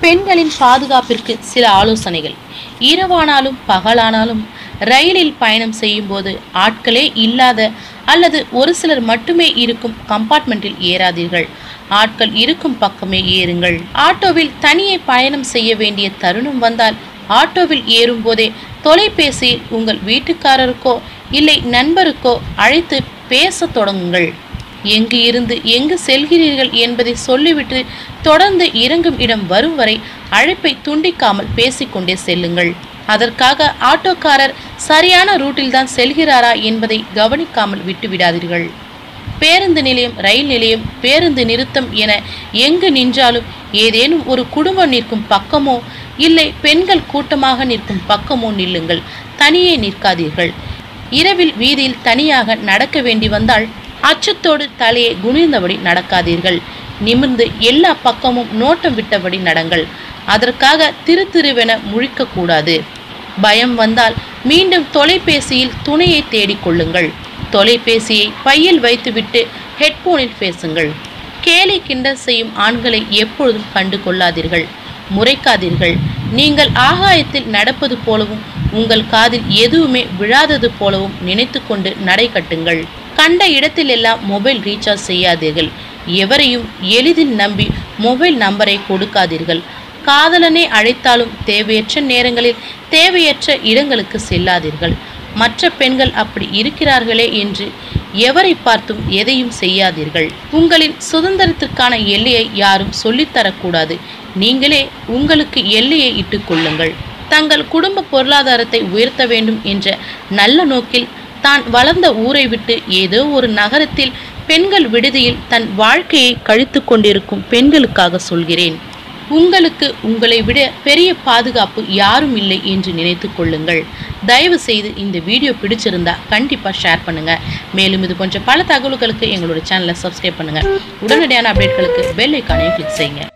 பெண்களின் பாதுகாப்பிற்கு சில ஆலோசனைகள் இரவானாலும் பகலானாலும் ரயிலில் பயணம் செய்யும்போது ஆட்களே இல்லாத அல்லது ஒரு சிலர் மட்டுமே இருக்கும் கம்பார்ட்மெண்ட்டில் ஏறாதீர்கள் ஆட்கள் இருக்கும் பக்கமே ஏறுங்கள் ஆட்டோவில் தனியே பயணம் செய்ய வேண்டிய தருணம் வந்தால் ஆட்டோவில் ஏறும்போதே தொலைபேசியில் உங்கள் வீட்டுக்காரருக்கோ இல்லை நண்பருக்கோ அழைத்து பேசத் தொடங்குங்கள் எங்கு இருந்து எங்கு செல்கிறீர்கள் என்பதை சொல்லிவிட்டு தொடர்ந்து இறங்கும் இடம் வரும் வரை அழைப்பை துண்டிக்காமல் பேசிக்கொண்டே செல்லுங்கள் அதற்காக ஆட்டோக்காரர் சரியான ரூட்டில்தான் செல்கிறாரா என்பதை கவனிக்காமல் விட்டுவிடாதீர்கள் பேருந்து நிலையம் ரயில் நிலையம் பேருந்து நிறுத்தம் என எங்கு நின்றாலும் ஏதேனும் ஒரு குடும்பம் நிற்கும் பக்கமோ இல்லை பெண்கள் கூட்டமாக நிற்கும் பக்கமோ நில்லுங்கள் தனியே நிற்காதீர்கள் இரவில் வீதியில் தனியாக நடக்க வேண்டி வந்தால் அச்சத்தோடு தலையை குனிந்தபடி நடக்காதீர்கள் நிமிர்ந்து எல்லா பக்கமும் நோட்டம் விட்டபடி நடங்கள் அதற்காக திரு திருவென முழிக்கக்கூடாது பயம் வந்தால் மீண்டும் தொலைபேசியில் துணையை தேடிக்கொள்ளுங்கள் தொலைபேசியை பையில் வைத்துவிட்டு ஹெட்போனில் பேசுங்கள் கேலி கிண்டல் செய்யும் ஆண்களை எப்பொழுதும் கண்டு கொள்ளாதீர்கள் முறைக்காதீர்கள் நீங்கள் ஆகாயத்தில் நடப்பது போலவும் உங்கள் காதில் எதுவுமே விழாதது போலவும் நினைத்து கொண்டு நடை கட்டுங்கள் கண்ட இடத்திலெல்லாம் மொபைல் ரீசார்ஜ் செய்யாதீர்கள் எவரையும் எளிதில் நம்பி மொபைல் நம்பரை கொடுக்காதீர்கள் காதலனை அழைத்தாலும் தேவையற்ற நேரங்களில் தேவையற்ற இடங்களுக்கு செல்லாதீர்கள் மற்ற பெண்கள் அப்படி இருக்கிறார்களே என்று எவரை பார்த்தும் எதையும் செய்யாதீர்கள் உங்களின் சுதந்திரத்திற்கான எல்லையை யாரும் சொல்லித்தரக்கூடாது நீங்களே உங்களுக்கு எல்லையை இட்டுக் கொள்ளுங்கள் தங்கள் குடும்ப பொருளாதாரத்தை உயர்த்த வேண்டும் என்ற நல்ல நோக்கில் தான் வளர்ந்த ஊரை விட்டு ஏதோ ஒரு நகரத்தில் பெண்கள் விடுதியில் தன் வாழ்க்கையை கழித்து கொண்டிருக்கும் பெண்களுக்காக சொல்கிறேன் உங்களுக்கு உங்களை விட பெரிய பாதுகாப்பு யாரும் இல்லை என்று நினைத்து கொள்ளுங்கள் தயவு செய்து இந்த வீடியோ பிடிச்சிருந்தா கண்டிப்பாக ஷேர் பண்ணுங்க மேலும் இது போன்ற பல தகவல்களுக்கு எங்களோட சேனலை சப்ஸ்கிரைப் பண்ணுங்க உடனடியான அப்டேட்களுக்கு பெல் ஐக்கானையும் கிளிக் செய்யுங்க